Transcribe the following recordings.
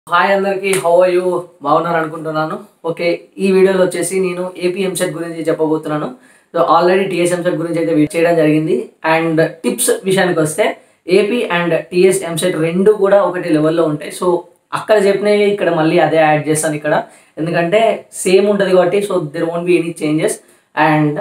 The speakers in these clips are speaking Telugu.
హాయ్ అందరికి హౌ ఆర్ యూ బాగున్నారు అనుకుంటున్నాను ఓకే ఈ వీడియోలో వచ్చేసి నేను ఏపీ ఎంసెట్ గురించి చెప్పబోతున్నాను సో ఆల్రెడీ టీఎస్ ఎంసెట్ గురించి అయితే వీడియో చేయడం జరిగింది అండ్ టిప్స్ విషయానికి వస్తే ఏపీ అండ్ టీఎస్ ఎంసెట్ రెండు కూడా ఒకటి లెవెల్లో ఉంటాయి సో అక్కడ చెప్పినవి ఇక్కడ మళ్ళీ అదే యాడ్ చేస్తాను ఇక్కడ ఎందుకంటే సేమ్ ఉంటుంది కాబట్టి so there won't be any changes and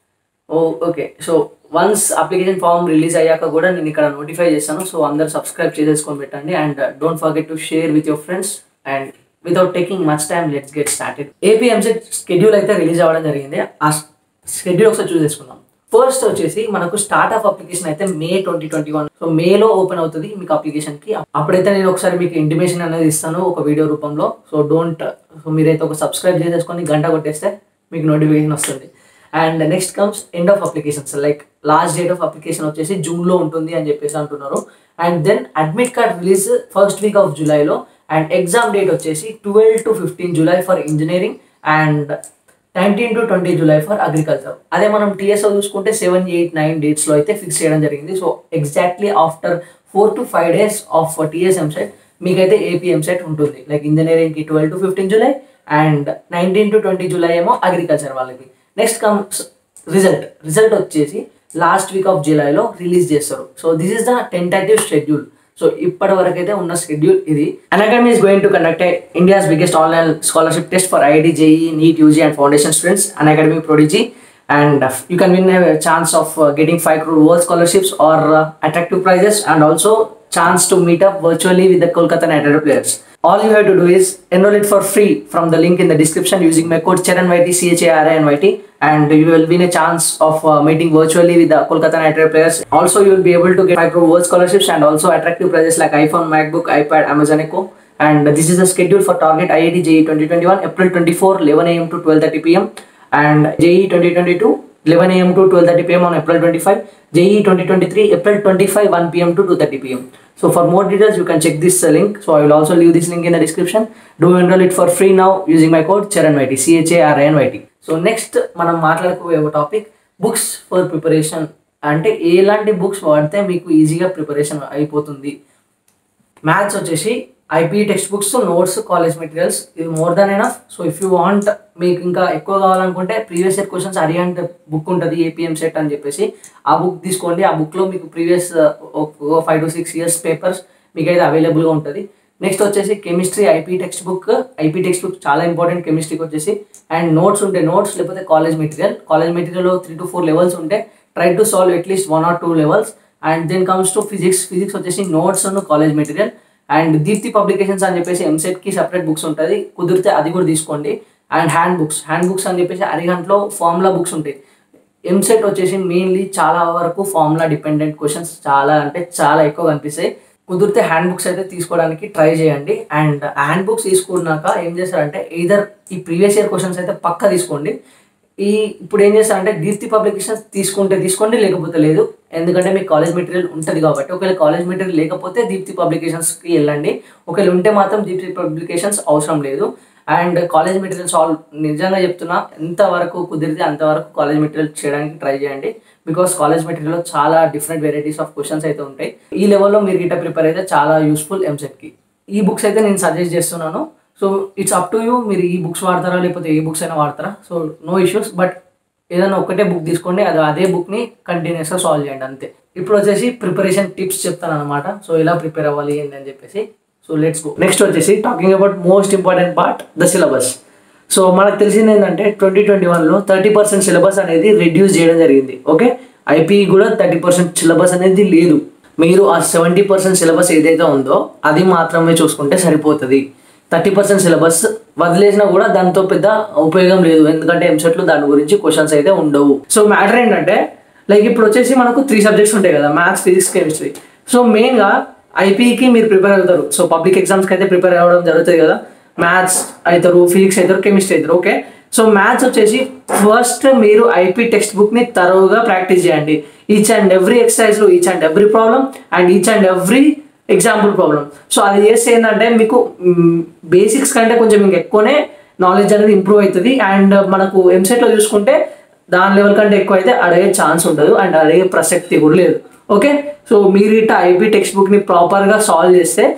oh okay so once application form release అయ్యాక కూడా నేను ఇక్కడ నోటిఫై చేస్తాను సో అందరు సబ్స్క్రైబ్ చేసేసుకొని పెట్టండి and don't forget to share with your friends and without taking much time let's get started AP EAMCET schedule అయితే రిలీజ్ అవ్వడం జరిగింది ఆ స్కెడ్యూల్ ఒకసారి చూసేసుకుందాం ఫస్ట్ వచ్చేసి మనకు స్టార్ట్ ఆఫ్ అప్లికేషన్ అయితే May twenty twenty one so మేలో ఓపెన్ అవుతుంది మీకు అప్లికేషన్ కి అప్పుడైతే నేను ఒకసారి మీకు ఇంటిమేషన్ అనేది ఇస్తాను ఒక వీడియో రూపంలో సో డోంట్ సో మీరైతే ఒక సబ్స్క్రైబ్ చేసేసుకొని గంట కొట్టేస్తే మీకు నోటిఫికేషన్ వస్తుంది and next comes end of applications like last date of application వచ్చేసి జూన్లో ఉంటుంది అని చెప్పేసి అంటున్నారు and then admit card release first week of జూలైలో అండ్ ఎగ్జామ్ డేట్ వచ్చేసి twelve to fifteen July for engineering and nineteen to twenty July for agriculture అదే మనం టీఎస్ఓ చూసుకుంటే సెవెన్ ఎయిట్ నైన్ డేట్స్లో అయితే ఫిక్స్ చేయడం జరిగింది so exactly after four to five days of TS EAMCET మీకైతే ఏపీ ఎంసెట్ ఉంటుంది లైక్ ఇంజనీరింగ్కి twelve to fifteen July and nineteen to twenty July ఏమో అగ్రికల్చర్ వాళ్ళకి నెక్స్ట్ కమ్స్ రిజల్ట్ రిజల్ట్ వచ్చేసి లాస్ట్ వీక్ ఆఫ్ జూలైలో రిలీజ్ చేస్తారు so this is the tentative schedule so ఇప్పటి వరకు అయితే ఉన్న షెడ్యూల్ ఇది Unacademy is going to conduct India's biggest online scholarship test for IIT JEE NEET UG and foundation students Unacademy Prodigy and you can win chance of getting five crore world scholarships or attractive prizes and also chance to meet up virtually with the Kolkata Knight Rider players all you have to do is enroll it for free from the link in the description using my code CHARANYT C-H-A-R-A-N-Y-T and you will win a chance of uh, meeting virtually with the Kolkata Knight Rider players. Also, you will be able to get 5 Pro World Scholarships and also attractive prizes like iPhone, MacBook, iPad, Amazon Echo. And this is the schedule for Target IIT JE 2021, April 24, 11 a.m. to 12.30 p.m. And JE 2022, 11 a.m. to 12.30 p.m. on April 25. JE 2023, April 25, 1 p.m. to 2.30 p.m. So for more details, you can check this uh, link. So I will also leave this link in the description. Do enroll it for free now using my code CHARANYT, C-H-A-R-A-N-Y-T. So next మనం మాట్లాడుకోబోయే టాపిక్ బుక్స్ ఫర్ ప్రిపరేషన్ అంటే ఎలాంటి బుక్స్ వాడితే మీకు ఈజీగా ప్రిపరేషన్ అయిపోతుంది మ్యాథ్స్ వచ్చేసి IP text books notes college materials ఇది more than enough so if you want మీకు ఇంకా ఎక్కువ కావాలనుకుంటే previous year questions Arihant book ఉంటుంది ఏపీఎం సెట్ అని చెప్పేసి ఆ బుక్ తీసుకోండి ఆ బుక్లో మీకు previous five to six years papers మీకు అయితే అవైలబుల్గా ఉంటుంది నెక్స్ట్ వచ్చేసి chemistry IP text book IP text book చాలా ఇంపార్టెంట్ కెమిస్ట్రీకి వచ్చేసి అండ్ నోట్స్ ఉంటే నోట్స్ లేకపోతే college material college మెటీరియల్లో three to four levels ఉంటే try to solve at least one or two levels and then comes to physics physics వచ్చేసి notes college material and Deepti publications అని చెప్పేసి ఎంసెట్కి సపరేట్ బుక్స్ ఉంటుంది కుదిరితే అది కూడా తీసుకోండి and hand books hand books అని చెప్పేసి అరిగంటలో ఫార్ములా బుక్స్ ఉంటాయి ఎంసెట్ వచ్చేసి మెయిన్లీ చాలా వరకు ఫార్ములా డిపెండెంట్ క్వశ్చన్స్ చాలా అంటే చాలా ఎక్కువ కనిపిస్తాయి కుదిరితే హ్యాండ్ బుక్స్ అయితే తీసుకోవడానికి ట్రై చేయండి అండ్ హ్యాండ్ బుక్స్ తీసుకున్నాక ఏం చేస్తారంటే ఈధర్ ఈ ప్రీవియస్ ఇయర్ క్వశ్చన్స్ అయితే పక్క తీసుకోండి ఈ ఇప్పుడు ఏం చేస్తారంటే దీప్తి పబ్లికేషన్స్ తీసుకుంటే తీసుకోండి లేకపోతే లేదు ఎందుకంటే మీకు కాలేజ్ మెటీరియల్ ఉంటుంది కాబట్టి ఒకవేళ కాలేజ్ మెటీరియల్ లేకపోతే దీప్తి పబ్లికేషన్స్కి వెళ్ళండి ఒకవేళ ఉంటే మాత్రం దీప్తి పబ్లికేషన్స్ అవసరం లేదు అండ్ కాలేజ్ మెటీరియల్స్ ఆల్ నిజంగా చెప్తున్నా ఎంతవరకు కుదిరితే అంతవరకు కాలేజ్ మెటీరియల్ చేయడానికి ట్రై చేయండి బికాస్ కాలేజ్ మెటీరియల్లో చాలా డిఫరెంట్ వెరైటీస్ ఆఫ్ క్వశ్చన్స్ అయితే ఉంటాయి ఈ లెవెల్లో మీరు గిట్ట ప్రిపేర్ అయితే చాలా యూస్ఫుల్ ఎంసెట్కి ఈ బుక్స్ అయితే నేను సజెస్ట్ చేస్తున్నాను so it's up to you మీరు ఈ బుక్స్ వాడతారా లేకపోతే ఏ బుక్స్ అయినా వాడతారా సో నో ఇష్యూస్ బట్ ఏదైనా ఒకటే బుక్ తీసుకోండి అది అదే బుక్ని కంటిన్యూస్గా సాల్వ్ చేయండి అంతే ఇప్పుడు వచ్చేసి ప్రిపరేషన్ టిప్స్ చెప్తాను అనమాట సో ఎలా ప్రిపేర్ అవ్వాలి ఏంటి అని చెప్పేసి సో లెట్స్ గో నెక్స్ట్ వచ్చేసి talking about most important part the syllabus so మనకు తెలిసింది ఏంటంటే ట్వంటీ ట్వంటీ వన్లో థర్టీ పర్సెంట్ సిలబస్ అనేది రెడ్యూస్ చేయడం జరిగింది ఓకే ఐపీ కూడా థర్టీ పర్సెంట్ సిలబస్ అనేది లేదు మీరు ఆ సెవెంటీ పర్సెంట్ సిలబస్ ఏదైతే ఉందో అది మాత్రమే చూసుకుంటే సరిపోతుంది థర్టీ పర్సెంట్ సిలబస్ వదిలేసినా కూడా దాంతో పెద్ద ఉపయోగం లేదు ఎందుకంటే ఎంసెట్లో దాని గురించి క్వశ్చన్స్ అయితే ఉండవు సో మ్యాటర్ ఏంటంటే లైక్ ఇప్పుడు వచ్చేసి మనకు త్రీ సబ్జెక్ట్స్ ఉంటాయి కదా మ్యాథ్స్ ఫిజిక్స్ కెమిస్ట్రీ సో మెయిన్గా ఐపీకి మీరు ప్రిపేర్ అవుతారు సో పబ్లిక్ ఎగ్జామ్స్కి అయితే ప్రిపేర్ అవ్వడం జరుగుతుంది కదా మ్యాథ్స్ అవుతారు ఫిజిక్స్ అవుతారు కెమిస్ట్రీ అవుతారు ఓకే సో మ్యాథ్స్ వచ్చేసి ఫస్ట్ మీరు ఐపీ టెక్స్ట్ బుక్ని తరువుగా ప్రాక్టీస్ చేయండి ఈచ్ అండ్ ఎవ్రీ ఎక్సర్సైజ్లో each and every problem and each and every example problem so అది చేస్తే ఏంటంటే మీకు బేసిక్స్ కంటే కొంచెం మీకు ఎక్కువనే నాలెడ్జ్ అనేది ఇంప్రూవ్ అవుతుంది అండ్ మనకు ఎంసెట్లో చూసుకుంటే దాని లెవెల్ కంటే ఎక్కువ అయితే అడిగే ఛాన్స్ ఉండదు అండ్ అడిగే ప్రసక్తి కూడా లేదు ఓకే సో మీరు ఇట్లా ఐబీ టెక్స్ట్ బుక్ని ప్రాపర్గా సాల్వ్ చేస్తే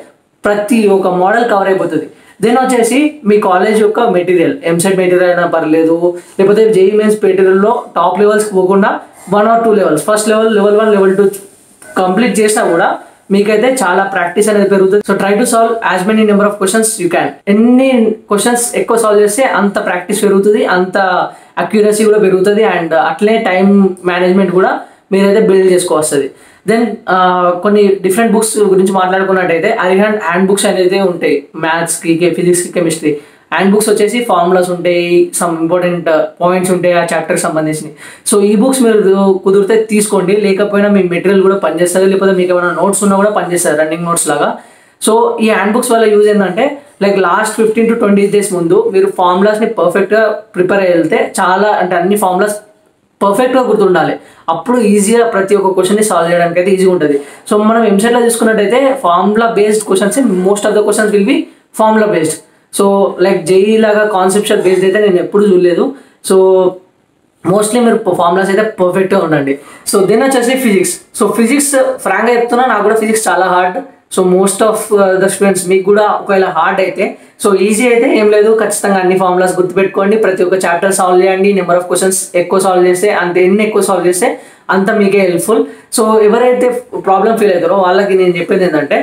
ప్రతి ఒక్క మోడల్ కవర్ అయిపోతుంది దెన్ వచ్చేసి మీ కాలేజ్ యొక్క మెటీరియల్ ఎంసెట్ మెటీరియల్ అయినా పర్లేదు లేకపోతే జేఈ మెయిన్స్ మెటీరియల్లో టాప్ లెవెల్స్కి పోకుండా one or two levels first level level one level two complete చేసినా కూడా మీకైతే చాలా ప్రాక్టీస్ అనేది పెరుగుతుంది so try to solve as many number of questions you can ఎన్ని క్వశ్చన్స్ ఎక్కువ సాల్వ్ చేస్తే అంత ప్రాక్టీస్ పెరుగుతుంది అంత అక్యురసీ కూడా పెరుగుతుంది అండ్ అట్లే టైం మేనేజ్మెంట్ కూడా మీరైతే బిల్డ్ చేసుకోవస్తుంది దెన్ కొన్ని డిఫరెంట్ బుక్స్ గురించి మాట్లాడుకున్నట్టయితే అరిహండ్ హ్యాండ్ బుక్స్ అనేది ఉంటాయి మ్యాథ్స్కి ఫిజిక్స్కి కెమిస్ట్రీ హ్యాండ్ బుక్స్ వచ్చేసి ఫార్ములాస్ ఉంటాయి సమ్ ఇంపార్టెంట్ పాయింట్స్ ఉంటాయి ఆ చాప్టర్కి సంబంధించి సో ఈ బుక్స్ మీరు కుదిరితే తీసుకోండి లేకపోయినా మీ మెటీరియల్ కూడా పనిచేస్తుంది లేకపోతే మీకు ఏమైనా నోట్స్ ఉన్నా కూడా పనిచేస్తుంది రన్నింగ్ నోట్స్ లాగా సో ఈ హ్యాండ్ బుక్స్ వల్ల యూజ్ ఏంటంటే like last fifteen to twenty days ముందు మీరు ఫార్ములాస్ని పర్ఫెక్ట్గా ప్రిపేర్ అయ్యి వెళ్తే చాలా అంటే అన్ని ఫార్ములాస్ పర్ఫెక్ట్గా గుర్తుండాలి అప్పుడు ఈజీగా ప్రతి ఒక్క క్వశ్చన్ని సాల్వ్ చేయడానికి అయితే ఈజీగా ఉంటుంది సో మనం ఎంసెట్లో చూసుకున్నట్టయితే formula based questions most of the questions will be formula based so like JEE లాగా కాన్సెప్షువల్ బేస్డ్ అయితే నేను ఎప్పుడు చూడలేదు సో మోస్ట్లీ మీరు ఫార్ములాస్ అయితే పర్ఫెక్ట్గా ఉండండి సో దెన్ వచ్చేసి ఫిజిక్స్ సో ఫిజిక్స్ ఫ్రాంక్గా చెప్తున్నా నాకు కూడా ఫిజిక్స్ చాలా hard so most of the students మీకు కూడా ఒకవేళ హార్డ్ అయితే సో ఈజీ అయితే ఏం లేదు ఖచ్చితంగా అన్ని ఫార్ములాస్ గుర్తుపెట్టుకోండి ప్రతి ఒక్క చాప్టర్ సాల్వ్ చేయండి నెంబర్ ఆఫ్ క్వశ్చన్స్ ఎక్కువ సాల్వ్ చేస్తే అంత ఎన్ని ఎక్కువ సాల్వ్ చేస్తే అంత మీకే హెల్ప్ఫుల్ సో ఎవరైతే ప్రాబ్లం ఫీల్ అవుతారో వాళ్ళకి నేను చెప్పేది ఏంటంటే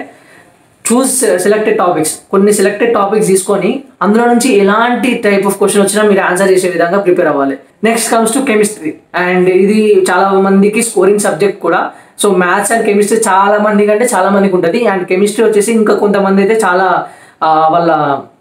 చూస్ సెలెక్టెడ్ టాపిక్స్ కొన్ని సెలెక్టెడ్ టాపిక్స్ తీసుకొని అందులో నుంచి ఎలాంటి టైప్ ఆఫ్ క్వశ్చన్ వచ్చినా మీరు ఆన్సర్ చేసే విధంగా ప్రిపేర్ అవ్వాలి next comes to chemistry and ఇది చాలా మందికి స్కోరింగ్ సబ్జెక్ట్ కూడా సో మ్యాథ్స్ అండ్ కెమిస్ట్రీ చాలా మంది కంటే చాలా మందికి ఉంటుంది అండ్ కెమిస్ట్రీ వచ్చేసి ఇంకా కొంతమంది అయితే చాలా ఆ, వాళ్ళ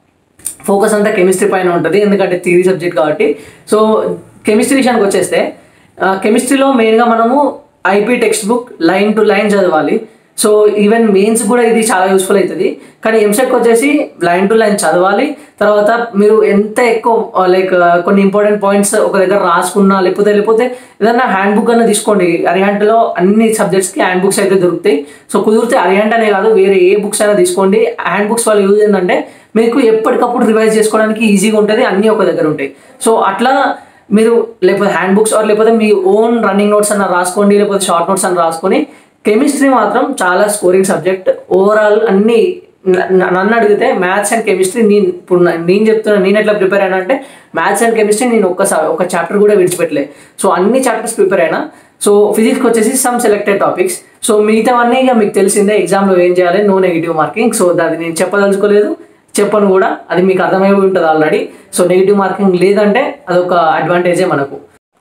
ఫోకస్ అంతా కెమిస్ట్రీ పైన ఉంటుంది ఎందుకంటే థియరీ సబ్జెక్ట్ కాబట్టి సో కెమిస్ట్రీ విషయానికి వచ్చేస్తే కెమిస్ట్రీలో మెయిన్గా మనము IP text book line to line చదవాలి సో ఈవెన్ మెయిన్స్ కూడా ఇది చాలా యూస్ఫుల్ అవుతుంది కానీ ఎంసెక్ వచ్చేసి లైన్ టు లైన్ చదవాలి తర్వాత మీరు ఎంత ఎక్కువ లైక్ కొన్ని ఇంపార్టెంట్ పాయింట్స్ ఒక దగ్గర రాసుకున్నా లేకపోతే లేకపోతే ఏదన్నా హ్యాండ్ బుక్ అన్న తీసుకోండి అరిహంటలో అన్ని సబ్జెక్ట్స్కి హ్యాండ్ బుక్స్ అయితే దొరుకుతాయి సో కుదిరితే అరిహంట్ అనే కాదు వేరే ఏ బుక్స్ అయినా తీసుకోండి హ్యాండ్ బుక్స్ వల్ల యూజ్ ఏంటంటే మీకు ఎప్పటికప్పుడు రివైజ్ చేసుకోవడానికి ఈజీగా ఉంటుంది అన్నీ ఒక దగ్గర ఉంటాయి సో అట్లా మీరు లేకపోతే హ్యాండ్ బుక్స్ ఆర్ లేకపోతే మీ ఓన్ రన్నింగ్ నోట్స్ అన్న రాసుకోండి లేకపోతే షార్ట్ నోట్స్ అన్న రాసుకొని కెమిస్ట్రీ మాత్రం చాలా స్కోరింగ్ సబ్జెక్ట్ ఓవరాల్ అన్ని న- న- నన్ను అడిగితే మ్యాథ్స్ అండ్ కెమిస్ట్రీ నేను ఇప్పుడు నా- నేను చెప్తున్నా నేను ఎట్లా ప్రిపేర్ అయినా అంటే మ్యాథ్స్ అండ్ కెమిస్ట్రీ నేను ఒక్కసారి ఒక చాప్టర్ కూడా విడిచిపెట్టలే సో అన్ని చాప్టర్స్ ప్రిపేర్ అయినా సో ఫిజిక్స్కి వచ్చేసి సమ్ సెలెక్టెడ్ టాపిక్స్ సో మిగతావన్నీ ఇక మీకు తెలిసిందే ఎగ్జామ్లో ఏం చేయాలి నో నెగిటివ్ మార్కింగ్ సో అది నేను చెప్పదలుచుకోలేదు చెప్పను కూడా అది మీకు అర్థమై ఉంటుంది ఆల్రెడీ సో నెగిటివ్ మార్కింగ్ లేదంటే అదొక అడ్వాంటేజే మనకు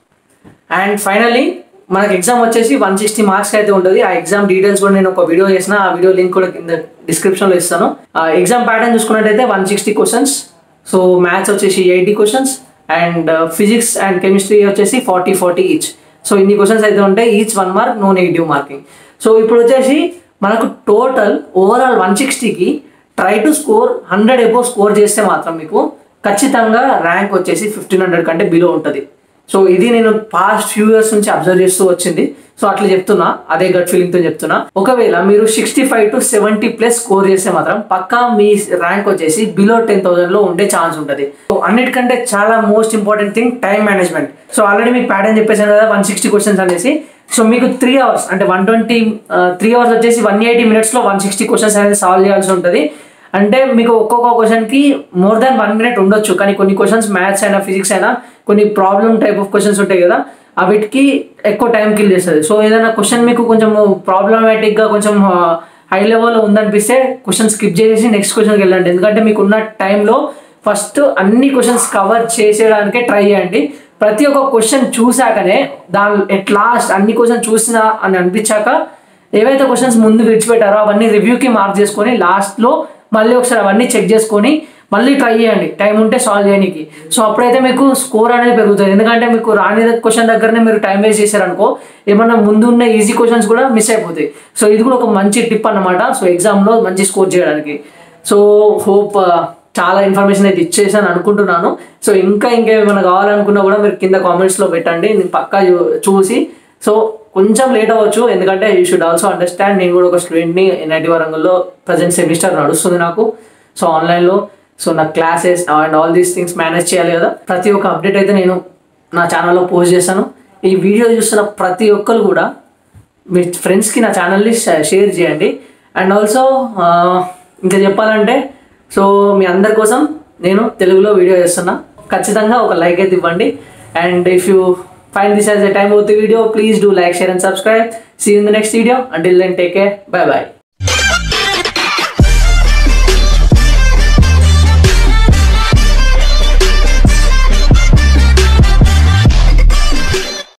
అండ్ ఫైనలీ మనకి ఎగ్జామ్ వచ్చేసి వన్ సిక్స్టీ మార్క్స్ అయితే ఉంటుంది ఆ ఎగ్జామ్ డీటెయిల్స్ కూడా నేను ఒక వీడియో చేసిన ఆ వీడియో లింక్ కూడా కింద డిస్క్రిప్షన్లో ఇస్తాను ఆ ఎగ్జామ్ ప్యాటర్న్ చూసుకున్నట్టయితే one sixty questions so maths వచ్చేసి eighty questions and physics and chemistry వచ్చేసి ఫార్టీ ఫార్టీ ఈచ్ సో ఇన్ని క్వశ్చన్స్ అయితే ఉంటాయి each one mark no negative marking so ఇప్పుడు వచ్చేసి మనకు టోటల్ ఓవరాల్ వన్ సిక్స్టీకి try to score hundred above score చేస్తే మాత్రం మీకు ఖచ్చితంగా ర్యాంక్ వచ్చేసి ఫిఫ్టీన్ హండ్రెడ్ కంటే బిలో ఉంటుంది సో ఇది నేను పాస్ట్ ఫ్యూ ఇయర్స్ నుంచి అబ్జర్వ్ చేస్తూ వచ్చింది సో అట్లా చెప్తున్నా అదే గట్ ఫీలింగ్ తో చెప్తున్నా ఒకవేళ మీరు sixty five to seventy plus score చేస్తే మాత్రం పక్కా మీ ర్యాంక్ వచ్చేసి బిలో టెన్ థౌసండ్ లో ఉండే ఛాన్స్ ఉంటుంది సో అన్నిటికంటే చాలా most important thing time management so already మీకు ప్యాటర్న్ చెప్పేసాను కదా వన్ సిక్స్టీ క్వశ్చన్స్ అనేసి సో మీకు త్రీ అవర్స్ అంటే వన్ ట్వంటీ త్రీ అవర్స్ వచ్చేసి వన్ ఎయిటీ మినిట్స్లో వన్ సిక్స్టీ క్వశ్చన్స్ అనేది సాల్వ్ చేయాల్సి ఉంటుంది అంటే మీకు ఒక్కొక్క క్వశ్చన్కి మోర్ దాన్ వన్ మినిట్ ఉండొచ్చు కానీ కొన్ని క్వశ్చన్స్ మ్యాథ్స్ అయినా ఫిజిక్స్ అయినా కొన్ని ప్రాబ్లమ్ టైప్ ఆఫ్ క్వశ్చన్స్ ఉంటాయి కదా అవిటికి ఎక్కువ టైం కిల్ చేస్తుంది సో ఏదైనా క్వశ్చన్ మీకు కొంచెం ప్రాబ్లమాటిక్గా కొంచెం హై లెవెల్లో ఉందనిపిస్తే క్వశ్చన్ స్కిప్ చేసి నెక్స్ట్ క్వశ్చన్కి వెళ్ళండి ఎందుకంటే మీకు ఉన్న టైంలో ఫస్ట్ అన్ని క్వశ్చన్స్ కవర్ చేసేయడానికే ట్రై చేయండి ప్రతి ఒక్క క్వశ్చన్ చూసాకనే దాని ఎట్ లాస్ట్ అన్ని క్వశ్చన్ చూసినా అని అనిపించాక ఏవైతే క్వశ్చన్స్ ముందు విడిచిపెట్టారో అవన్నీ రివ్యూకి మార్క్ చేసుకొని లాస్ట్లో మళ్ళీ ఒకసారి అవన్నీ చెక్ చేసుకొని మళ్ళీ ట్రై చేయండి టైం ఉంటే సాల్వ్ చేయడానికి సో అప్పుడైతే మీకు స్కోర్ అనేది పెరుగుతుంది ఎందుకంటే మీకు రాని క్వశ్చన్ దగ్గరనే మీరు టైం వేస్ట్ చేశారనుకో ఏమన్నా ముందు ఉన్న ఈజీ క్వశ్చన్స్ కూడా మిస్ అయిపోతాయి సో ఇది కూడా ఒక మంచి టిప్ అన్నమాట సో ఎగ్జామ్లో మంచి స్కోర్ చేయడానికి సో హోప్ చాలా ఇన్ఫర్మేషన్ అయితే ఇచ్చేసాను అనుకుంటున్నాను సో ఇంకా ఇంకేమైనా కావాలనుకున్నా కూడా మీరు కింద కామెంట్స్లో పెట్టండి నేను పక్కా చూ- చూసి సో కొంచెం లేట్ అవ్వచ్చు ఎందుకంటే యూ షుడ్ ఆల్సో అండర్స్టాండ్ నేను కూడా ఒక స్టూడెంట్ని ఎన్ఐటి వరంగల్లో ప్రజెంట్ సెమిస్టర్ నడుస్తుంది నాకు సో ఆన్లైన్లో సో నా classes and all these things manage చేయాలి కదా ప్రతి ఒక్క అప్డేట్ అయితే నేను నా ఛానల్లో పోస్ట్ చేస్తాను ఈ వీడియో చూస్తున్న ప్రతి ఒక్కరు కూడా మీ ఫ్రెండ్స్కి నా ఛానల్ని షేర్ చేయండి అండ్ ఆల్సో ఇంకా చెప్పాలంటే సో మీ అందరి కోసం నేను తెలుగులో వీడియో చేస్తున్నా ఖచ్చితంగా ఒక లైక్ అయితే ఇవ్వండి and if you find this as a time అవుతుంది video please do like share and subscribe see in the next video until then take care bye bye